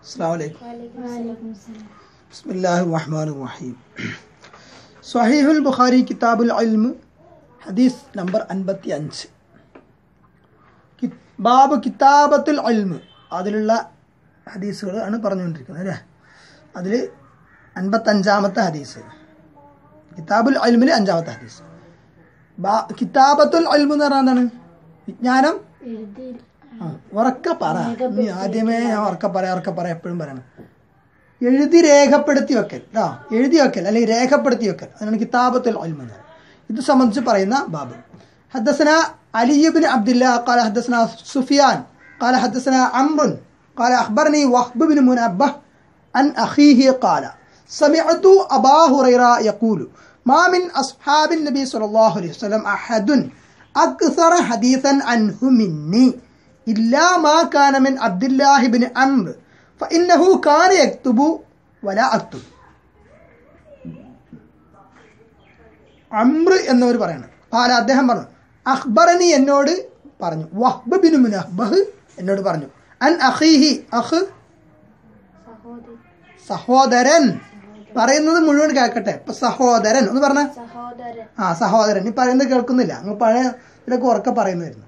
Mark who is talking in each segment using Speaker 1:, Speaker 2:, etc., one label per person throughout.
Speaker 1: അസ്സാം വലൈക്കും ബിസ്മില്ലാഹി റഹ്മാൻ റഹീം സ്വഹീഹുൽ ബുഖാരി കിതാബുൽ ഇൽമ് ഹദീസ് നമ്പർ അൻപത്തി അഞ്ച് ബാബ് കിതാബത്തുൽ ഇൽമ് അതിലുള്ള ഹദീസുകൾ ആണ് പറഞ്ഞുകൊണ്ടിരിക്കുന്നത് അല്ലേ അതിൽ അൻപത്തഞ്ചാമത്തെ ഹദീസ് കിതാബുൽ ഇൽമിൽ അഞ്ചാമത്തെ ഹദീസ് ബാ കിതാബത്തുൽ ഇൽമ് എന്ന് പറഞ്ഞാൽ എന്താണ് വിജ്ഞാനം ആ, ഉറക്കെ പറ നീ ആദ്യമേ ഞാൻ ഉറക്കെ പറയാം ഉറക്കെ പറയാം എപ്പോഴും പറയണം എഴുതി രേഖപ്പെടുത്തി വെക്കൽ ആ എഴുതി വെക്കൽ അല്ലെങ്കിൽ രേഖപ്പെടുത്തി വെക്കൽ അതാണ് കിതാബത്തുൽ ഇൽമ് എന്ന് പറയുന്നത്. ഇത് സംബന്ധിച്ച് പറയുന്ന ബാബ് ഹദ്ദസന علي بن عبد الله قال حدثنا سفيان قال حدثنا عمرو قال أخبرني وهب بن منبه عن أخيه قال سمعت أبا هريرة يقول ما من أصحاب النبي صلى الله عليه وسلم أحد أكثر حديثا عنه مني إلا ما كان من عبد الله بن عمرو فإنه كان يكتب ولا أكتب അമ്ര എന്നവർ പറയണം പാല അദ്ദേഹം പറഞ്ഞു അഖ്ബറനി എന്നോട് പറഞ്ഞു വഹ്ബ് ബിൻ മുനഹ്ബഹ് എന്നോട് പറഞ്ഞു അൻ അഖീഹി അഖ് സഹോദരൻ പറയുന്നത് മുഴുവൻ കേൾക്കട്ടെ ഇപ്പൊ സഹോദരൻ ഒന്ന് പറഞ്ഞ
Speaker 2: സഹോദരൻ
Speaker 1: ആ സഹോദരൻ ഈ പറയുന്നത് കേൾക്കുന്നില്ല അങ്ങ് പഴയ ഇതിലൊക്കെ ഉറക്കെ പറയുന്നതായിരുന്നു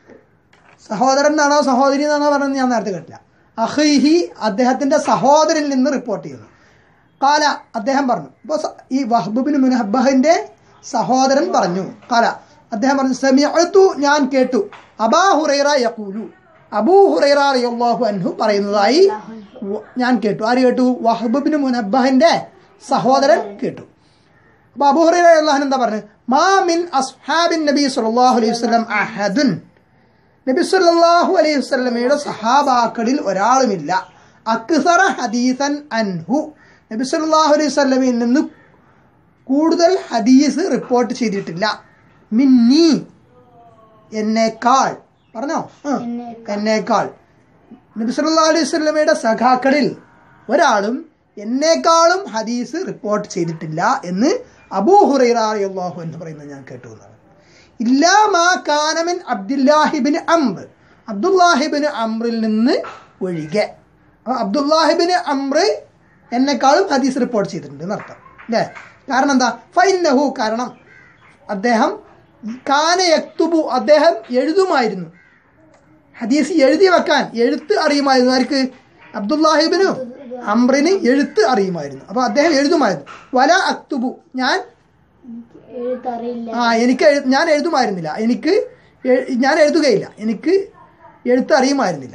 Speaker 1: സഹോദരൻ എന്നാണോ സഹോദരി എന്നാണോ പറഞ്ഞത് ഞാൻ നേരത്തെ കേട്ടില്ല അഹൈഹി അദ്ദേഹത്തിന്റെ സഹോദരനിൽ നിന്ന് റിപ്പോർട്ട് ചെയ്യുന്നു കാല അദ്ദേഹം പറഞ്ഞു ഇപ്പോൾ ഈ വഹബുബിൻ മുനഹബഹിന്റെ സഹോദരൻ പറഞ്ഞു കാല അദ്ദേഹം പറഞ്ഞു സമിഅത്തു ഞാൻ കേട്ടു അബാ ഹുറൈറ യഖൂലു അബൂ ഹുറൈറ റളിയല്ലാഹു അൻഹു പറയുന്നതായി വ- ഞാൻ കേട്ടു ആര് കേട്ടു വഹബുബിൻ മുനബഹിന്റെ സഹോദരൻ കേട്ടു അപ്പൊ അബൂ ഹുറൈറ റളിയല്ലാഹു അൻഹു എന്താ പറഞ്ഞു മാ മിൻ അസ്ഹാബിൻ നബി സല്ലല്ലാഹു അലൈഹി വസല്ലം അഹദുൻ നബി സല്ലല്ലാഹു അലൈഹി വസല്ലമയുടെ സഹാബാക്കളിൽ ഒരാളുമില്ല അക്സറ ഹദീസൻ അൻഹു നബി സല്ലല്ലാഹു അലൈഹി വസല്ലമയിൽ നിന്ന് കൂടുതൽ ഹദീസ് റിപ്പോർട്ട് ചെയ്തിട്ടില്ല മിന്നി എന്നേക്കാൾ പറഞ്ഞോ ആ, എന്നേക്കാൾ നബി സല്ലല്ലാഹു അലൈഹി വസല്ലമയുടെ സഖാക്കളിൽ ഒരാളും എന്നേക്കാളും ഹദീസ് റിപ്പോർട്ട് ചെയ്തിട്ടില്ല എന്ന് അബൂ ഹുറൈറ റളിയല്ലാഹു അൻഹു പറയുന്നത് ഞാൻ കേട്ടു എന്നാണ് ഇല്ലാ മാ കാനമിൻ അബ്ദുല്ലാഹിബിൻ അംർ അബ്ദുല്ലാഹിബിൻ അമ്രിൽ നിന്ന് ഒഴികെ അപ്പൊ അബ്ദുല്ലാഹിബിൻ അമ്ര എന്നെക്കാളും ഹദീസ് റിപ്പോർട്ട് ചെയ്തിട്ടുണ്ട് എന്നർത്ഥം അല്ലേ കാരണം എന്താ ഫൈനഹു കാരണം അദ്ദേഹം കാന യക്തുബു അദ്ദേഹം എഴുതുമായിരുന്നു ഹദീസ് എഴുതി വെക്കാൻ എഴുത്ത് അറിയുമായിരുന്നു ആർക്ക് അബ്ദുല്ലാഹിബിനു അമ്രിന് എഴുത്ത് അറിയുമായിരുന്നു അപ്പൊ അദ്ദേഹം എഴുതുമായിരുന്നു വല അക്തുബു ഞാൻ
Speaker 2: എഴുത്തറിയില്ല
Speaker 1: ആ എനിക്ക് എഴു- ഞാൻ എഴുതുമായിരുന്നില്ല എനിക്ക് എ- ഞാൻ എഴുതുകയില്ല എനിക്ക് എഴുത്ത് അറിയുമായിരുന്നില്ല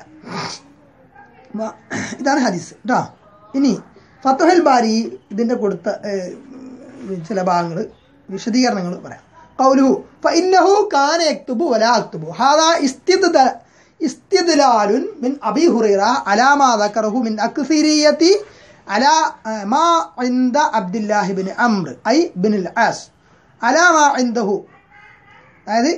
Speaker 1: വ- ഇതാണ് ഹദീസ് കേട്ടോ ഇനി ഫത്തുഹൽ ബാരി ഇതിന്റെ കൊടുത്ത ഏഹ്, ചില ഭാഗങ്ങൾ വിശദീകരണങ്ങൾ പറയാം കൗലുഹു ഫഇന്നഹു കാന യക്തുബു വലാ അക്തുബു ഹാദാ ഇസ്തിദ്ദ ഇസ്തിദ്ലാലുൻ മിൻ അബി ഹുറൈറ അലാ മാ ദക്കറഹു മിൻ അക്സിരിയത്തി അലാ ഏഹ്, മാ ഇൻദ അബ്ദുല്ലാഹി ബിൻ അംർ ഐ ബിൻ അൽ ആസ് അലാ മാ ഇൻദഹു അതായത്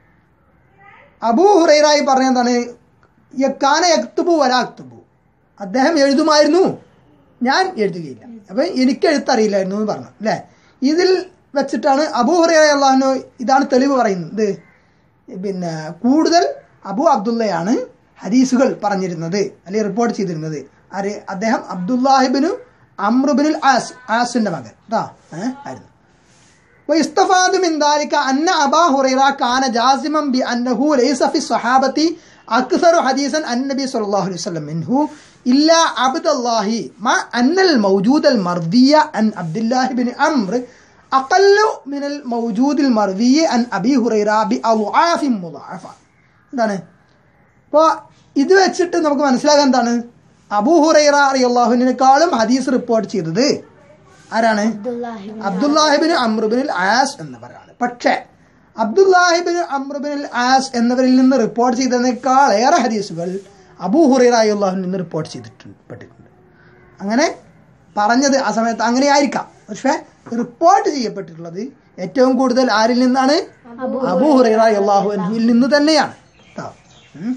Speaker 1: അബൂ ഹുറൈറായി പറഞ്ഞ എന്താണ് യക്കാന യക്തുബു വലാ അക്തുബു അദ്ദേഹം എഴുതുമായിരുന്നു ഞാൻ എഴുതുകയില്ല അപ്പൊ എനിക്ക് എഴുത്തറിയില്ലായിരുന്നു എന്ന് പറഞ്ഞു അല്ലേ ഇതിൽ വെച്ചിട്ടാണ് അബൂ ഹുറൈറ അള്ളാഹു ഇതാണ് തെളിവ് പറയുന്നത് പിന്നെ കൂടുതൽ അബു അബ്ദുള്ളയാണ് ഹദീസുകൾ പറഞ്ഞിരുന്നത് അല്ലെങ്കിൽ റിപ്പോർട്ട് ചെയ്തിരുന്നത് ആര് അദ്ദേഹം അബ്ദുല്ലാഹിബിനു അമ്രുബിനുൽ ആസ് ആസിന്റെ മകൻ കേട്ടോ ഏഹ് ആയിരുന്നു ويستفاد من ذلك أن أبا هريرة كان جازما بأنه ليس في الصحابة أكثر حديثا عن النبي صلى الله عليه وسلم منه إلا عبد الله مع أن الموجود المرضي عن عبد الله بن عمرو أقل من الموجود المرضي عن أبي هريرة بأضعاف مضاعفة എന്താണ് അപ്പോൾ ഇത് വെച്ചിട്ട് നമുക്ക് മനസ്സിലാക്കാൻ എന്താണ് അബൂ ഹുറൈറ അറിയാഹുവിനേക്കാളും ഹദീസ് റിപ്പോർട്ട് ചെയ്തത് ആരാണ്
Speaker 2: അബ്ദുല്ലാഹിബിൻ
Speaker 1: അബ്ദുല്ലാഹിബിൻ അമ്രുബിൻ ആസ് എന്നവരാണ് പക്ഷേ അബ്ദുല്ലാഹിബിൻ അമ്രുബിൻ ആസ് എന്നവരിൽ നിന്ന് റിപ്പോർട്ട് ചെയ്തതിനേക്കാൾ ഏറെ ഹദീസുകൾ അബൂ ഹുറൈറാഹുവിൽ നിന്ന് റിപ്പോർട്ട് ചെയ്തിട്ടുണ്ട് പെട്ടിട്ടുണ്ട് അങ്ങനെ പറഞ്ഞത് ആ സമയത്ത് അങ്ങനെ ആയിരിക്കാം പക്ഷേ റിപ്പോർട്ട് ചെയ്യപ്പെട്ടിട്ടുള്ളത് ഏറ്റവും കൂടുതൽ ആരിൽ നിന്നാണ് അബൂ ഹുറൈറാഹുവിൽ നിന്ന് തന്നെയാണ് കേട്ടോ ഉം.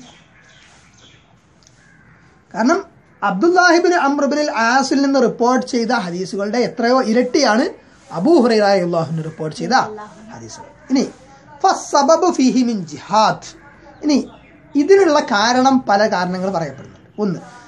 Speaker 1: കാരണം അബ്ദുല്ലാഹിബിൻ അമ്രബിൻ ആസിൽ നിന്ന് റിപ്പോർട്ട് ചെയ്ത ഹദീസുകളുടെ എത്രയോ ഇരട്ടിയാണ് അബൂ ഹുറൈറായി അള്ളാഹുവിന് റിപ്പോർട്ട് ചെയ്ത ഹദീസുകൾ ഇനി ഫസബബു ഫിഹി മിൻ ജിഹാദ് ഇനി ഇതിനുള്ള കാരണം പല കാരണങ്ങൾ പറയപ്പെടുന്നുണ്ട് ഒന്ന്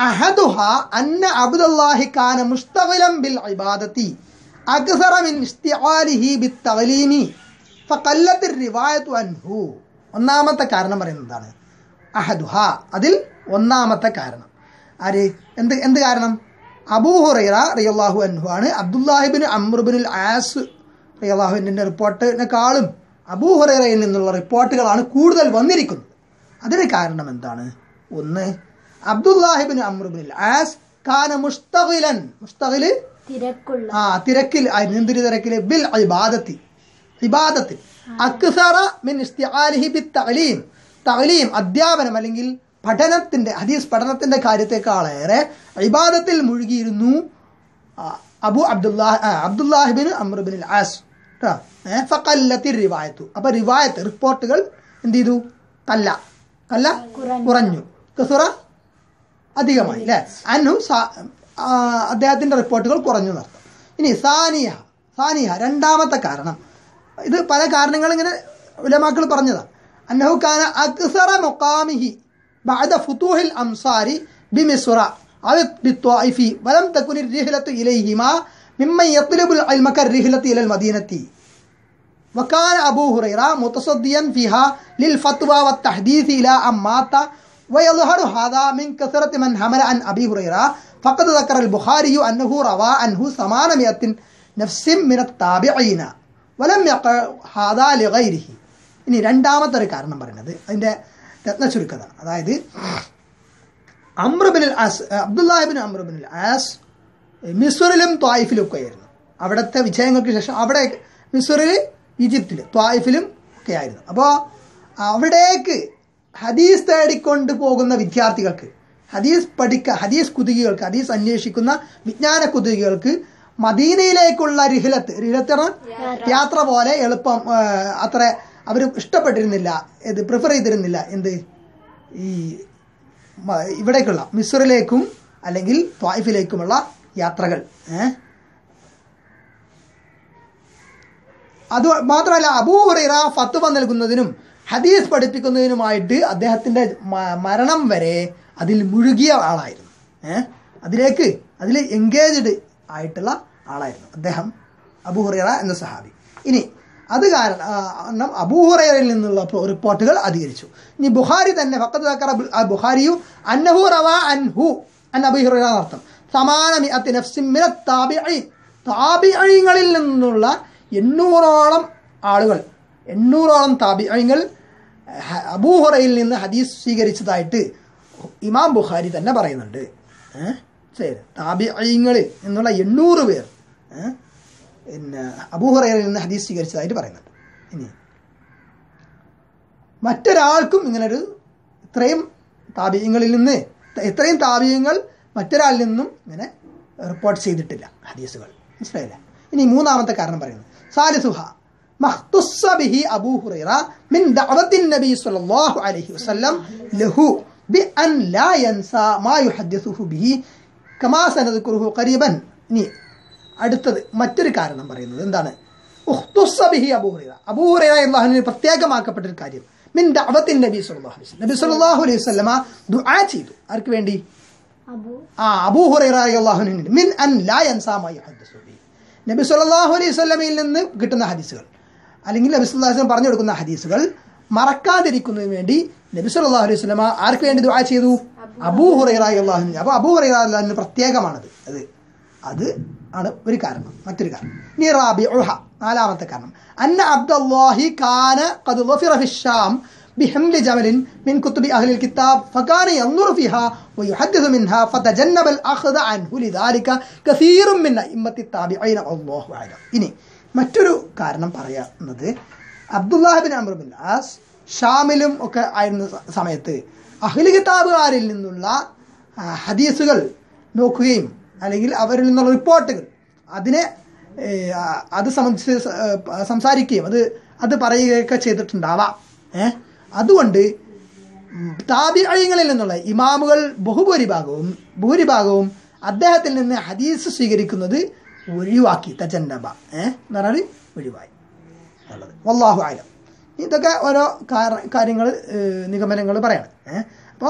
Speaker 1: അഹദുഹ അന്ന അബ്ദുല്ലാഹി കാന മുസ്തഖിലൻ ബിൽ ഇബാദത്തി അക്സറ മിൻ ഇസ്തിആലിഹി ബിത്തഗ്ലീമി ഫഖല്ലത്ത് റിവായത്തു അൻഹു ഒന്നാമത്തെ കാരണം പറയുന്നതാണ് അഹദുഹ അതിൽ ഒന്നാമത്തെ കാരണം ആര് എന്ത് എന്ത് കാരണം അബൂ ഹുറൈറ റിയല്ലാഹു അൻഹു ആണ് അബ്ദുല്ലാഹിബിൻ അമ്രുബിനുൽ ആസ് റിയല്ലാഹുവിൻ്റെ റിപ്പോർട്ടിനെക്കാളും അബൂ ഹുറൈറയിൽ നിന്നുള്ള റിപ്പോർട്ടുകളാണ് കൂടുതൽ വന്നിരിക്കുന്നത് അതിന് കാരണം എന്താണ് ഒന്ന് അബ്ദുല്ലാഹിബിൻ അമ്രുബിനുൽ ആസ് കാന മുസ്തഖിലൻ മുസ്തഖില്
Speaker 2: തിരക്കുള്ള
Speaker 1: ആ തിരക്കിൽ ആയിരുന്നു എന്തൊരു തിരക്കിൽ ബിൽ ഇബാദത്തി ഇബാദത്തിൽ അക്സറ മിൻ ഇസ്തിആലിഹി ബി തഅലീം തഅലീം അധ്യാപനം അല്ലെങ്കിൽ പഠനത്തിന്റെ ഹദീസ് പഠനത്തിന്റെ കാര്യത്തെക്കാളേറെ ഇബാദത്തിൽ മുഴുകിയിരുന്നു ആ, അബു അബ്ദുല്ലാഹ് ആ, അബ്ദുല്ലാഹിബിൻ അമ്രുബിൻ ആസ് ട്ടോ. ഏ, ഫഖല്ലത്തി റിവായത്തു അപ്പൊ റിവായത്ത് റിപ്പോർട്ടുകൾ എന്ത് ചെയ്തു കല്ല കല്ല
Speaker 2: കുറഞ്ഞു.
Speaker 1: കുറഞ്ഞു കസുറ അധികമായി അല്ലേ അന്നു സാ- ആ, അദ്ദേഹത്തിന്റെ റിപ്പോർട്ടുകൾ കുറഞ്ഞു എന്നർത്ഥം ഇനി സാനിയ സാനിയ രണ്ടാമത്തെ കാരണം ഇത് പല കാരണങ്ങൾ ഇങ്ങനെ ഉലമാക്കൾ പറഞ്ഞതാണ് അന്നഹു കാന അക്സറ മുഖാമിഹി بعد فتوح الأمصار بمصر أو بالطائف ولم تكن الرحلة إليهما ممن يطلب العلم كالرحلة إلى المدينة وكان أبو هريرة متصديا فيها للفتوى والتحديث إلى أن مات ويظهر هذا من كثرة من حمل عن أبي هريرة فقد ذكر البخاري أنه روى عنه ثمانمائة نفس من التابعين ولم يقع هذا لغيره ഇനി രണ്ടാമത്തെ ഒരു കാരണം പറയുന്നത് അതിൻ്റെ രത്ന ചുരുക്കതാണ് അതായത് അമ്രബിൻ ആസ് അബ്ദുല്ലാഹിബിൻ അമ്രബിൻ ആസ് മിസ്വറിലും ത്വായിഫിലും ഒക്കെ ആയിരുന്നു അവിടുത്തെ വിജയങ്ങൾക്ക് ശേഷം അവിടെ മിസ്വറിൽ ഈജിപ്തിൽ ത്വായിഫിലും ഒക്കെ ആയിരുന്നു അപ്പോൾ അവിടേക്ക് ഹദീസ് തേടിക്കൊണ്ട് പോകുന്ന വിദ്യാർത്ഥികൾക്ക് ഹദീസ് പഠിക്ക ഹദീസ് കുതുകികൾക്ക് ഹദീസ് അന്വേഷിക്കുന്ന വിജ്ഞാന കുതുകികൾക്ക് മദീനയിലേക്കുള്ള റിഹിലത്ത് റിഹിലത്ത് പറഞ്ഞാൽ യാത്ര പോലെ എളുപ്പം ആ, അത്ര അവർ ഇഷ്ടപ്പെട്ടിരുന്നില്ല ഇത് പ്രിഫർ ചെയ്തിരുന്നില്ല എന്ത് ഈ മ- ഇവിടേക്കുള്ള മിസ്റിലേക്കും അല്ലെങ്കിൽ ത്വായിഫിലേക്കുമുള്ള യാത്രകൾ ഏ? അത് മാത്രമല്ല അബൂഹുറൈറ ഫത്വ നൽകുന്നതിനും ഹദീസ് പഠിപ്പിക്കുന്നതിനുമായിട്ട് അദ്ദേഹത്തിന്റെ മ- മരണം വരെ അതിൽ മുഴുകിയ ആളായിരുന്നു ഏ? അതിലേക്ക് അതിൽ എൻഗേജ്ഡ് ആയിട്ടുള്ള ആളായിരുന്നു അദ്ദേഹം അബൂഹുറൈറ എന്ന സഹാബി ഇനി അത് കാരണം അബൂഹുറയിൽ നിന്നുള്ള പോ- റിപ്പോർട്ടുകൾ അധികരിച്ചു ഇനി ബുഖാരി തന്നെ ഫക്കത്ത് ദക്കറ ബുൽ- ആ ബുഖാരിയു അന്നഹു റവ അൻഹു അൻ അബൂഹുറൈറ എന്നർത്ഥം സമാന മിഅത്തി നഫ്സിൻ മിന താബിഈൻ താബിഈങ്ങളിൽ നിന്നുള്ള എണ്ണൂറോളം ആളുകൾ എണ്ണൂറോളം താബിഈങ്ങൾ അബൂഹുറയിൽ നിന്ന് ഹദീസ് സ്വീകരിച്ചതായിട്ട് ഇമാം ബുഖാരി തന്നെ പറയുന്നുണ്ട് ഏഹ് ശരി താബിഈങ്ങളിൽ നിന്നുള്ള എണ്ണൂറ് പേർ ഏഹ് പിന്നെ അബൂഹുറയിൽ നിന്ന് ഹദീസ് സ്വീകരിച്ചതായിട്ട് പറയുന്നുണ്ട് ഇനി മറ്റൊരാൾക്കും ഇങ്ങനൊരു ഇത്രയും താപീയങ്ങളിൽ നിന്ന് ഇത്രയും താപീയങ്ങൾ മറ്റൊരാളിൽ നിന്നും ഇങ്ങനെ റിപ്പോർട്ട് ചെയ്തിട്ടില്ല ഹദീസുകൾ മനസ്സിലായില്ല ഇനി മൂന്നാമത്തെ കാരണം പറയുന്നത് സാലിസുഹ മഖ്തുസ്സ ബിഹി അബൂ ഹുറൈറ മിൻ ദഅവത്തിൻ നബി സ്വല്ലല്ലാഹു അലൈഹി വസല്ലം ലഹു ബിഅൻ ലാ യൻസ മാ യുഹദ്ദിസുഹു ബിഹി കമാ സനദ്കുറുഹു ഖരീബൻ ഇനി അടുത്തത് മറ്റൊരു കാരണം പറയുന്നത് എന്താണ് ഉഖ്തുസ്സ ബിഹി അബൂ ഹുറൈറ അബൂ ഹുറൈറ അള്ളാഹുവിന് പ്രത്യേകമാക്കപ്പെട്ട ഒരു കാര്യം മിൻ ദഅവത്തിൻ നബി സല്ലല്ലാഹു അലൈഹി വസല്ലം നബി സല്ലല്ലാഹു അലൈഹി വസല്ലമ ദുആ ചെയ്തു ആർക്ക് വേണ്ടി
Speaker 2: അബു
Speaker 1: ആ അബൂ ഹുറൈറ അള്ളാഹുവിന് മിൻ അൻ ലാ യൻസാ മാ യുഹദ്ദിസു ബിഹി നബി സല്ലല്ലാഹു അലൈഹി വസല്ലമയിൽ നിന്ന് കിട്ടുന്ന ഹദീസുകൾ അല്ലെങ്കിൽ നബി സല്ലല്ലാഹു അലൈഹി വസല്ലം പറഞ്ഞു കൊടുക്കുന്ന ഹദീസുകൾ മറക്കാതിരിക്കുന്നതിന് വേണ്ടി നബി സല്ലല്ലാഹു അലൈഹി വസല്ലമ ആർക്ക് വേണ്ടി ദുആ ചെയ്തു അബൂ ഹുറൈറ അള്ളാഹുവിന് അപ്പോൾ അബൂ ഹുറൈറ അള്ളാഹുവിന് പ്രത്യേകമാണത് അത് അത് ആണ് ഒരു കാരണം മറ്റൊരു കാരണം ഇനി റാബിഉഹ നാലാമത്തെ കാരണം അന്ന അബ്ദുല്ലാഹി കാന ഖദ് ളഫിറ ഫി الشام بحمل جمل من كتب أهل الكتاب فكان ينظر فيها ويحدث منها فتجنب الأخذ عنه لذلك كثير من أئمة التابعين والله أعلم ഇനി മറ്റൊരു കാരണം പറയുന്നത് അബ്ദുല്ലാഹിബിൻ അമർ ബിൻ ആസ് ഷാമിലും ഒക്കെ ആയിരുന്ന സ- സമയത്ത് അഹ്ലി കിതാബുകാരിൽ നിന്നുള്ള ആ, ഹദീസുകൾ നോക്കുകയും അല്ലെങ്കിൽ അവരിൽ നിന്നുള്ള റിപ്പോർട്ടുകൾ അതിനെ ഏ, ആ, അത് സംബന്ധിച്ച് സ- ഏ, പ- സംസാരിക്കുകയും അത് അത് പറയുകയൊക്കെ ചെയ്തിട്ടുണ്ടാവാം ഏ അതുകൊണ്ട് താബിഅഴിങ്ങളിൽ നിന്നുള്ള ഇമാമുകൾ ബഹുഭൂരിഭാഗവും ഭൂരിഭാഗവും അദ്ദേഹത്തിൽ നിന്ന് ഹദീസ് സ്വീകരിക്കുന്നത് ഒഴിവാക്കി തജന്നബ ഏ എന്ന് പറഞ്ഞാൽ ഒഴിവായി എന്നുള്ളത് വല്ലാഹു ആലം ഇതൊക്കെ ഓരോ കാര്യങ്ങൾ നിഗമനങ്ങൾ പറയണം ഏഹ് അപ്പോൾ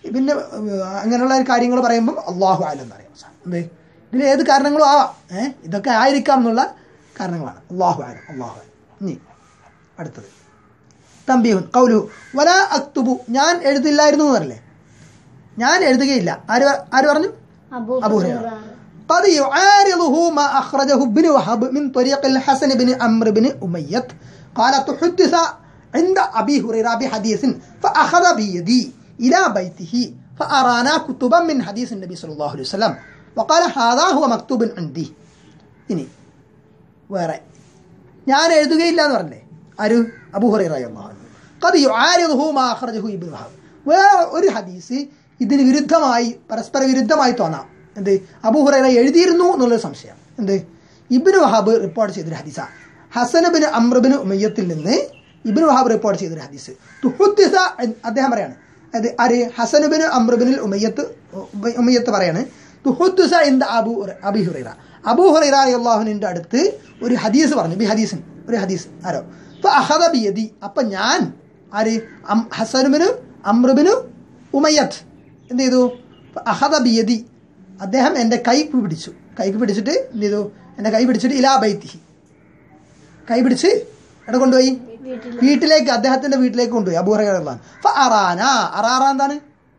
Speaker 1: പിന്നെ ഏഹ്, അങ്ങനെയുള്ള കാര്യങ്ങൾ പറയുമ്പം അള്ളാഹു ആലം എന്നറിയാം അവസാനം. എന്ത് ഇതിൽ ഏത് കാരണങ്ങളും ആവാം ഏഹ് ഇതൊക്കെ ആയിരിക്കാം എന്നുള്ള കാരണങ്ങളാണ് അള്ളാഹു ആലം അള്ളാഹു ആലം ഇനി അടുത്തത് തമ്പിഹുൻ കൗലു വല അക്തുബു ഞാൻ എഴുതില്ലായിരുന്നു എന്ന് പറഞ്ഞില്ലേ ഞാൻ എഴുതുകയില്ല ആര് പ- ആര് പറഞ്ഞു
Speaker 2: അബു
Speaker 1: أبو
Speaker 2: ഹുറൈറ
Speaker 1: هريرة. قد يعارضه ما أخرجه ابن وهب من طريق الحسن بن عمرو بن أمية قال تحدث عند أبي هريرة بحديث فأخذ بيدي إلى بيته فأرانا كتبا من حديث النبي صلى الله عليه وسلم وقال هذا هو مكتوب عندي ഇനി വേറെ ഞാൻ എഴുതുകയില്ല എന്ന് പറഞ്ഞേ ആര് അബൂ ഹുറൈറ കത് യുആരിദുഹു മാ അഖ്റജഹു ഇബ്നു വഹബ് വേറെ ഒരു ഹദീസ് ഇതിന് വിരുദ്ധമായി പരസ്പര വിരുദ്ധമായി തോന്നാം എന്ത് അബൂ ഹുറൈറ എഴുതിയിരുന്നു എന്നുള്ളൊരു സംശയം എന്ത് ഇബ്നു വഹാബ് റിപ്പോർട്ട് ചെയ്തൊരു ഹദീസ ഹസനബിന് അമ്രബിന് ഉമയ്യത്തിൽ നിന്ന് ഇബ്നു വഹാബ് റിപ്പോർട്ട് ചെയ്തൊരു ഹദീസ് തുഹുദ്ദിസ എന്ന് അദ്ദേഹം പറയാണ് അത് ആര് ഹസനുബിന് അമ്രബിനിൽ ഉമയ്യത്ത് ഉമ- ഉമയ്യത്ത് പറയാണ് തുഹുദ്ദിസ എന്ത് അബു അബി ഹുറൈറ അബൂ ഹുറൈറ അള്ളാഹുവിൻ്റെ അടുത്ത് ഒരു ഹദീസ് പറഞ്ഞു ബി ഹദീസിൻ ഒരു ഹദീസ് ആരോ അപ്പൊ അഹദ ബിയദി അപ്പൊ ഞാൻ ആര് അം- ഹസനുബിന് അമ്രുബിന് ഉമയ്യത്ത് എന്ത് ചെയ്തു അപ്പൊ അഹദ ബിയദി അദ്ദേഹം എൻ്റെ കൈ പിടിച്ചു കൈ പിടിച്ചിട്ട് എന്ത് ചെയ്തു എൻ്റെ കൈ പിടിച്ചിട്ട് ഇലാ ബൈത്തിഹി കൈ പിടിച്ച് എവിടെ കൊണ്ടുപോയി
Speaker 2: വീട്ടിൽ
Speaker 1: വീട്ടിലേക്ക് അദ്ദേഹത്തിന്റെ വീട്ടിലേക്ക് കൊണ്ടുപോയി അബൂഹറാൻ അറാന അറാറ എന്താണ്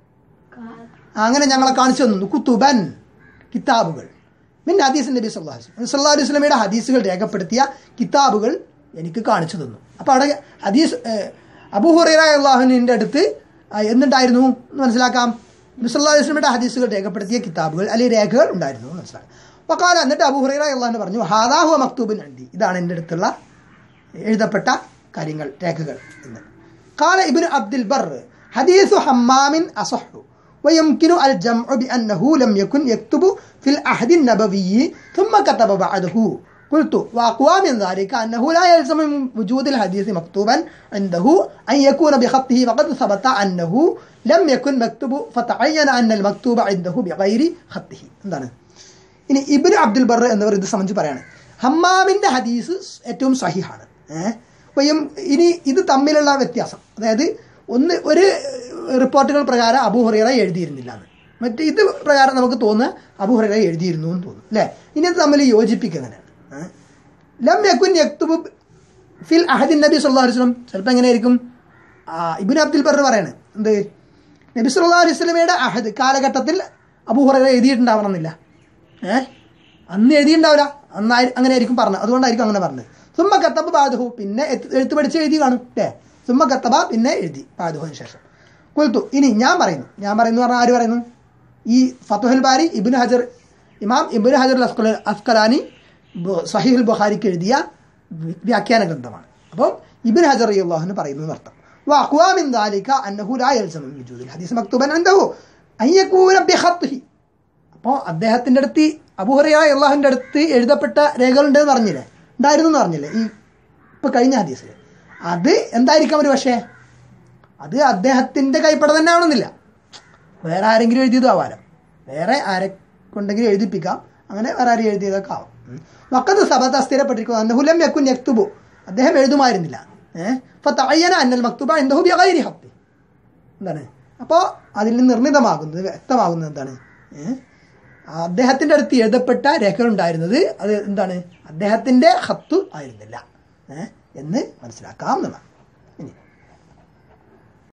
Speaker 2: കാ-
Speaker 1: അങ്ങനെ ഞങ്ങളെ കാണിച്ചു തന്നു കുത്തുബൻ കിതാബുകൾ പിന്നെ ഹദീസ് നബി സല്ലാഹു വസ്ലം സല്ലാ അലൈഹി സ്വലമയുടെ ഹദീസുകൾ രേഖപ്പെടുത്തിയ കിതാബുകൾ എനിക്ക് കാണിച്ചു തന്നു അപ്പോൾ അവിടെ ഹദീസ് അബൂ ഹുറൈറ അള്ളാഹുവിൻ്റെ അടുത്ത് ആ, എന്തുണ്ടായിരുന്നു എന്ന് മനസ്സിലാക്കാം നബി സല്ലാ അലൈഹി സ്വലമയുടെ ഹദീസുകൾ രേഖപ്പെടുത്തിയ കിതാബുകൾ അല്ലെങ്കിൽ രേഖകൾ ഉണ്ടായിരുന്നു എന്ന് മനസ്സിലാക്കാം വക്കാല എന്നിട്ട് അബൂ ഹുറൈറ അള്ളാഹു പറഞ്ഞു ഹാദാഹു മക്തൂബിൻ അണ്ടി ഇതാണ് എൻ്റെ അടുത്തുള്ള എഴുതപ്പെട്ട കാര്യങ്ങൾ രേഖകൾ എന്ന് قال ابن عبد البر حديث حمام أصح ويمكن الجمع بأنه لم يكن يكتب في العهد النبوي ثم كتب بعده قلت وأقوى من ذلك أنه لا يلزم من وجود الحديث مكتوبا عنده أن يكون بخطه وقد ثبت أنه لم يكن مكتوب فتعين أن المكتوب عنده بغير خطه എന്താണ് ഇനി ഇബിന് അബ്ദുൽ ബർ എന്നിവർ ഇത് സംബന്ധിച്ച് പറയാണ് ഹമ്മാമിന്റെ ഹദീസ് ഏറ്റവും സഹിഹാണ് ഏഹ് അപ്പം ഇനി ഇത് തമ്മിലുള്ള വ്യത്യാസം അതായത് ഒന്ന് ഒരു റിപ്പോർട്ടുകൾ പ്രകാരം അബൂ ഹുറൈറ എഴുതിയിരുന്നില്ല എന്ന് മറ്റ് ഇത് പ്രകാരം നമുക്ക് തോന്നുക അബൂ ഹുറൈറ എഴുതിയിരുന്നു എന്ന് തോന്നും അല്ലേ ഇനി ഇത് തമ്മിൽ യോജിപ്പിക്കുക എങ്ങനെയാണ് ഏഹ്? ലം യക്കുൻ യക്തുബു ഫിൽ അഹദിൻ നബി സല്ലല്ലാഹു അലൈഹി വസല്ലം ചിലപ്പോൾ എങ്ങനെയായിരിക്കും ആ, ഇബ്നു അബ്ദുൽ ബർ പറയാണ് എന്ത് നബി സല്ലല്ലാഹു അലൈഹി വസല്ലമയുടെ അഹദ് കാലഘട്ടത്തിൽ അബൂ ഹുറൈറ എഴുതിയിട്ടുണ്ടാവണമെന്നില്ല ഏ അന്ന് എഴുതിയിട്ടുണ്ടാവില്ല അന്നായി അങ്ങനെ ആയിരിക്കും പറഞ്ഞത് അതുകൊണ്ടായിരിക്കും അങ്ങനെ പറഞ്ഞത് സുമ്മ കത്തബ ബാധുഹു പിന്നെ എത്ത് എഴുത്ത് പഠിച്ച് എഴുതി കാണും അല്ലേ സുമ്മ കത്തബ പിന്നെ എഴുതി ബാധുവിന് ശേഷം കുൽത്തു ഇനി ഞാൻ പറയുന്നു ഞാൻ പറയുന്നു പറഞ്ഞാൽ ആര് പറയുന്നു ഈ ഫത്തുഹൽ ബാരി ഇബിൻ ഹജർ ഇമാം ഇബിൻ ഹജർ അസ്കല അസ്കലാനി ബു- സഹീഹുൽ ബുഖാരിക്ക് എഴുതിയ വി- വ്യാഖ്യാന ഗ്രന്ഥമാണ് അപ്പം ഇബിൻ ഹജർ അള്ളാഹുന് പറയുന്നു എന്നർത്ഥം وأقوى من ذلك أنه لا يلزم من وجود الحديث مكتوبا عنده أن يكون بخطه അപ്പോൾ അദ്ദേഹത്തിൻ്റെ അടുത്ത് അബുഹറിയ അള്ളാഹുവിൻ്റെ അടുത്ത് എഴുതപ്പെട്ട രേഖകളുണ്ടെന്ന് പറഞ്ഞില്ലേ ഉണ്ടായിരുന്നു എന്ന് പറഞ്ഞില്ലേ ഈ ഇപ്പൊ കഴിഞ്ഞ ഹദീസിൽ അത് എന്തായിരിക്കാം ഒരു പക്ഷേ അത് അദ്ദേഹത്തിൻ്റെ കൈപ്പട തന്നെ ആവണമെന്നില്ല വേറെ ആരെങ്കിലും എഴുതിയതും ആവാലോ വേറെ ആരെ കൊണ്ടെങ്കിലും എഴുതിപ്പിക്കാം അങ്ങനെ വേറെ ആരും എഴുതിയതൊക്കെ ആവാം ഉം. വക്കത്ത് സബത്ത സ്ഥിരപ്പെട്ടിരിക്കുന്നു അന്നഹുലം യക്കുൻ യക്തുബു അദ്ദേഹം എഴുതുമായിരുന്നില്ല ഏഹ് അപ്പൊ തയ്യന അന്നൽ മക്തുബ എന്തഹു ബിഗൈരി ഹത്തി എന്താണ് അപ്പോൾ അതിൽ നിന്ന് നിർണിതമാകുന്നത് വ്യക്തമാകുന്നത് എന്താണ് ഏഹ് അദ്ദേഹത്തിൻ്റെ അടുത്ത് എഴുതപ്പെട്ട രേഖകൾ ഉണ്ടായിരുന്നത് അത് എന്താണ് അദ്ദേഹത്തിൻ്റെ ഹത്ത് ആയിരുന്നില്ല ഏഹ് എന്ന് മനസ്സിലാക്കാം എന്നുള്ളതാണ്